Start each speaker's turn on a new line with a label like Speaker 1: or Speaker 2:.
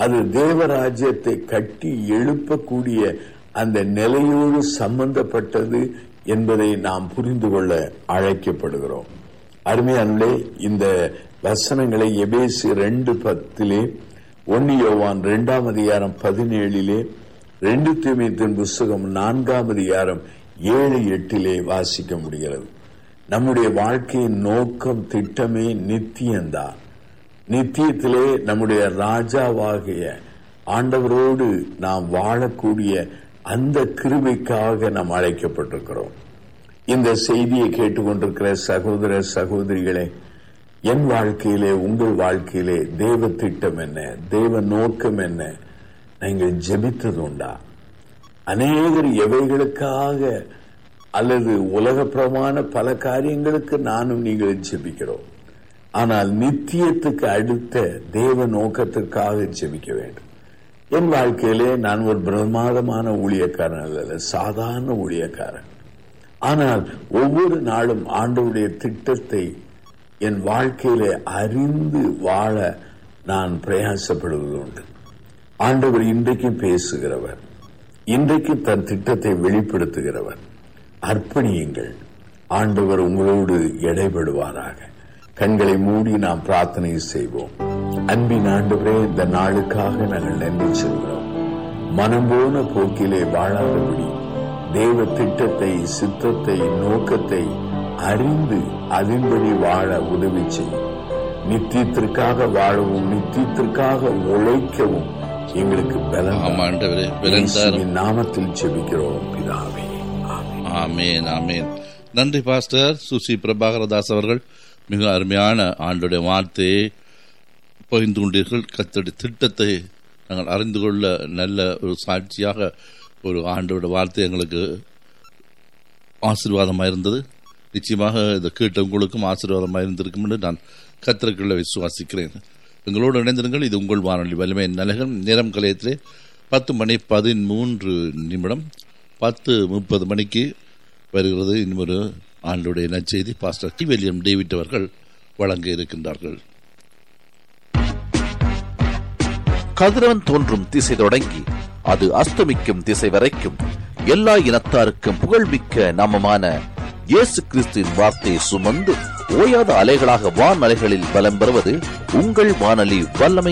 Speaker 1: அது தேவராஜ்யத்தை கட்டி எழுப்பக்கூடிய அந்த நிலையோடு சம்பந்தப்பட்டது என்பதை நாம் புரிந்து கொள்ள அழைக்கப்படுகிறோம் அருமையானே இந்த வசனங்களை எபேசி ரெண்டு பத்திலே ஒன்னு யோவான் இரண்டாம் அதிகாரம் பதினேழிலே ரெண்டு தீமைத்தின் புஸ்தகம் நான்காம் அதிகாரம் ஏழு எட்டிலே வாசிக்க முடிகிறது நம்முடைய வாழ்க்கையின் நோக்கம் திட்டமே நித்தியம்தான் நித்தியத்திலே நம்முடைய ராஜாவாகிய ஆண்டவரோடு நாம் வாழக்கூடிய அந்த கிருபைக்காக நாம் அழைக்கப்பட்டிருக்கிறோம் இந்த செய்தியை கேட்டுக்கொண்டிருக்கிற சகோதர சகோதரிகளே என் வாழ்க்கையிலே உங்கள் வாழ்க்கையிலே தேவ திட்டம் என்ன தேவ நோக்கம் என்ன நீங்கள் ஜெபித்தது உண்டா அநேகர் எவைகளுக்காக அல்லது உலகப்பிரமான பல காரியங்களுக்கு நானும் நீங்களும் ஜெபிக்கிறோம் ஆனால் நித்தியத்துக்கு அடுத்த தேவ நோக்கத்திற்காக ஜெபிக்க வேண்டும் என் வாழ்க்கையிலே நான் ஒரு பிரமாதமான ஊழியக்காரன் அல்ல சாதாரண ஊழியக்காரன் ஆனால் ஒவ்வொரு நாளும் ஆண்டவருடைய திட்டத்தை என் வாழ்க்கையிலே அறிந்து வாழ நான் பிரயாசப்படுவது உண்டு ஆண்டவர் இன்றைக்கும் பேசுகிறவர் இன்றைக்கு தன் திட்டத்தை வெளிப்படுத்துகிறவர் அர்ப்பணியுங்கள் ஆண்டவர் உங்களோடு எடைபடுவாராக கண்களை மூடி நாம் பிரார்த்தனை செய்வோம் அன்பின் ஆண்டவரே இந்த நாளுக்காக நாங்கள் நன்றி சொல்கிறோம் மனம் போன போக்கிலே வாழாதபடி தேவ திட்டத்தை சித்தத்தை நோக்கத்தை அறிந்து அதன்படி வாழ உதவி செய்யும் நித்தியத்திற்காக வாழவும் நித்தியத்திற்காக உழைக்கவும் எங்களுக்கு பலம்
Speaker 2: ஆமா ஆண்டவரே பலன் தாரும்.
Speaker 1: இயேசுவின் நாமத்தில் ஜெபிக்கிறோம் பிதாவே ஆமென்.
Speaker 2: ஆமேன் ஆமேன் நன்றி பாஸ்டர் சுசி பிரபாகரதாஸ் அவர்கள் மிக அருமையான ஆண்டுடைய வார்த்தையை பகிர்ந்து கொண்டீர்கள் கத்தடி திட்டத்தை நாங்கள் அறிந்து கொள்ள நல்ல ஒரு சாட்சியாக ஒரு ஆண்டோட வார்த்தை எங்களுக்கு ஆசீர்வாதமாக இருந்தது நிச்சயமாக இதை கேட்டவங்களுக்கும் ஆசீர்வாதமாக இருந்திருக்கும் என்று நான் கத்திரக்குள்ள விசுவாசிக்கிறேன் எங்களோடு இணைந்திருங்கள் இது உங்கள் வானொலி வலிமை நலகம் நேரம் கலையத்திலே பத்து மணி பதிமூன்று நிமிடம் பத்து முப்பது மணிக்கு வருகிறது இன்னொரு ஆண்டுடைய நற்செய்தி பாஸ்டர் டி வில்லியம் டேவிட் அவர்கள் வழங்க இருக்கின்றார்கள்
Speaker 3: கதிரவன் தோன்றும் திசை தொடங்கி அது அஸ்தமிக்கும் திசை வரைக்கும் எல்லா இனத்தாருக்கும் புகழ்மிக்க நாமமான இயேசு கிறிஸ்துவின் வார்த்தையை சுமந்து ஓயாத அலைகளாக வான் அலைகளில் பலம் பெறுவது உங்கள் வானொலி வல்லமை